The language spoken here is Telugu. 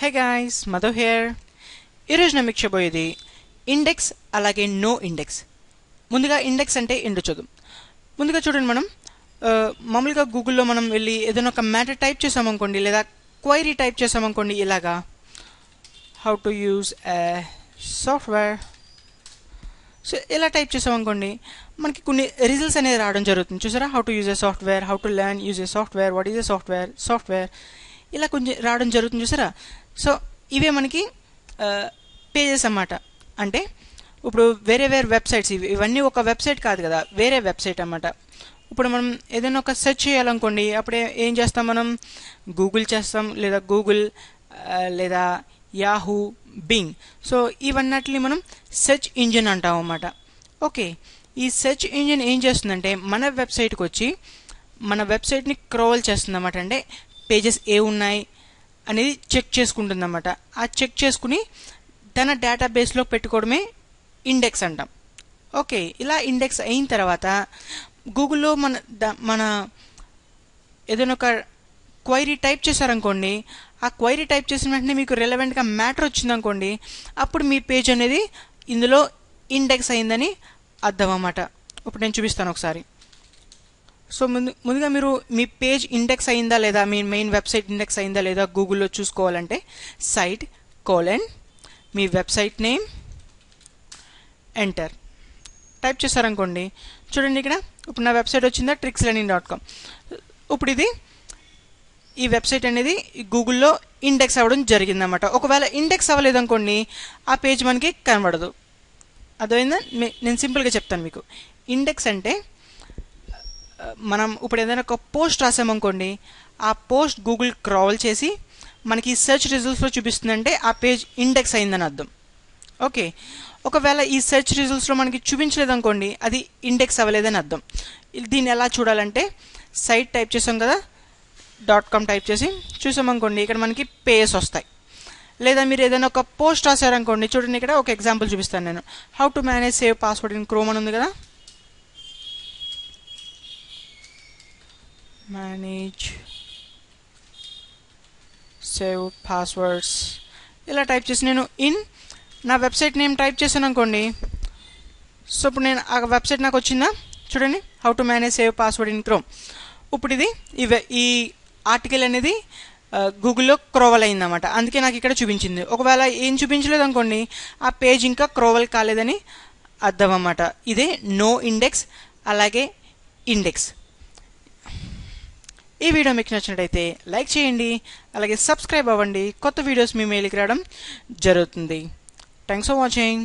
హై గాయ్స్ మధు హియర్ ఈరోజు నేను మీకు చెప్పబోయేది ఇండెక్స్ అలాగే నో ఇండెక్స్ ముందుగా ఇండెక్స్ అంటే ఏంటో చూద్దాం ముందుగా చూడండి మనం ఆ, మామూలుగా గూగుల్లో మనం వెళ్ళి ఏదైనా ఒక మ్యాటర్ టైప్ చేసామనుకోండి లేదా క్వైరీ టైప్ చేసామనుకోండి ఇలాగా how to use a software so ఇలా టైప్ చేసామనుకోండి మనకి కొన్ని రిజల్ట్స్ అనేది రావడం జరుగుతుంది చూసారా how to use a software how to learn use a software what is a software software ఇలా కొంచెం రావడం జరుగుతుంది చూసారా సో ఇవే మనకి పేజెస్ అన్నమాట అంటే ఇప్పుడు వేరే వేరే వెబ్సైట్స్ ఇవి ఇవన్నీ ఒక వెబ్సైట్ కాదు కదా వేరే వెబ్సైట్ అన్నమాట ఇప్పుడు మనం ఏదైనా ఒక సెర్చ్ చేయాలనుకోండి అప్పుడు ఏ- ఏం చేస్తాం మనం గూగుల్ చేస్తాం లేదా గూగుల్ ఆ, లేదా యాహూ బింగ్ సో ఇవన్నట్లని మనం సెర్చ్ ఇంజిన్ అంటాం అన్నమాట ఓకే ఈ సెర్చ్ ఇంజిన్ ఏం చేస్తుందంటే మన వెబ్సైట్కి వచ్చి మన వెబ్సైట్ని క్రోవల్ చేస్తుంది అన్నమాట అంటే పేజెస్ ఏ ఉన్నాయి అనేది చెక్ చేసుకుంటుంది అన్నమాట ఆ చెక్ చేసుకుని తన డేటాబేస్లో పెట్టుకోవడమే ఇండెక్స్ అంటాం ఓకే ఇలా ఇండెక్స్ అయిన తర్వాత గూగుల్లో మన ద- మన ఏదైనా ఒక క్వైరీ టైప్ చేశారనుకోండి ఆ క్వైరీ టైప్ చేసిన వెంటనే మీకు రిలవెంట్గా మ్యాటర్ వచ్చిందనుకోండి అప్పుడు మీ పేజ్ అనేది ఇందులో ఇండెక్స్ అయిందని అర్థం అన్నమాట ఇప్పుడు నేను చూపిస్తాను ఒకసారి సో ముందు ముందుగా మీరు మీ పేజ్ ఇండెక్స్ అయిందా లేదా మీ మెయిన్ వెబ్సైట్ ఇండెక్స్ అయిందా లేదా గూగుల్లో చూసుకోవాలంటే సైట్ కోలెన్ మీ వెబ్సైట్ నేమ్ ఎంటర్ టైప్ చేశారనుకోండి చూడండి ఇక్కడ ఇప్పుడు నా వెబ్సైట్ వచ్చిందా ట్రిక్స్ లెర్నింగ్ డాట్ కామ్ ఇప్పుడు ఇది ఈ వెబ్సైట్ అనేది గూగుల్లో ఇండెక్స్ అవ్వడం జరిగిందన్నమాట ఒకవేళ ఇండెక్స్ అవ్వలేదు అనుకోండి ఆ పేజ్ మనకి కనబడదు అర్థమైందా మే- నేను సింపుల్గా చెప్తాను మీకు ఇండెక్స్ అంటే ఆ, మనం ఇప్పుడు ఏదైనా ఒక పోస్ట్ రాసామనుకోండి ఆ పోస్ట్ గూగుల్ క్రావల్ చేసి మనకి సెర్చ్ రిజల్ట్స్లో చూపిస్తుందంటే ఆ పేజ్ ఇండెక్స్ అయిందని అర్థం ఓకే ఒకవేళ ఈ సెర్చ్ రిజల్ట్స్లో మనకి చూపించలేదు అనుకోండి అది ఇండెక్స్ అవ్వలేదని అర్థం ఇది- దీన్ని ఎలా చూడాలంటే సైట్ టైప్ చేసాం కదా డాట్ కామ్ టైప్ చేసి చూసామనుకోండి ఇక్కడ మనకి పేజెస్ వస్తాయి లేదా మీరు ఏదైనా ఒక పోస్ట్ రాశారనుకోండి చూడండి ఇక్కడ ఒక ఎగ్జాంపుల్ చూపిస్తాను నేను how to manage save password in Chrome అని ఉంది కదా మేనేజ్ సేవ్ పాస్వర్డ్స్ ఇలా టైప్ చేసి నేను ఇన్ నా వెబ్సైట్ నేమ్ టైప్ చేశాను అనుకోండి సో ఇప్పుడు నేను ఆ వెబ్సైట్ నాకు వచ్చిందా చూడండి how to manage save password in Chrome ఇప్పుడు ఇది ఈ వె- ఈ ఆర్టికల్ అనేది ఆ, గూగుల్లో క్రోవల్ అయిందన్నమాట అందుకే నాకు ఇక్కడ చూపించింది ఒకవేళ ఏం చూపించలేదు అనుకోండి ఆ పేజ్ ఇంకా క్రోవల్ కాలేదని అర్థం అన్నమాట ఇదే నో ఇండెక్స్ అలాగే ఇండెక్స్ ఈ వీడియో మీకు నచ్చినట్టయితే లైక్ చేయండి అలాగే సబ్స్క్రైబ్ అవ్వండి కొత్త వీడియోస్ మీ మెయిల్కి రావడం జరుగుతుంది థ్యాంక్స్ ఫర్ వాచింగ్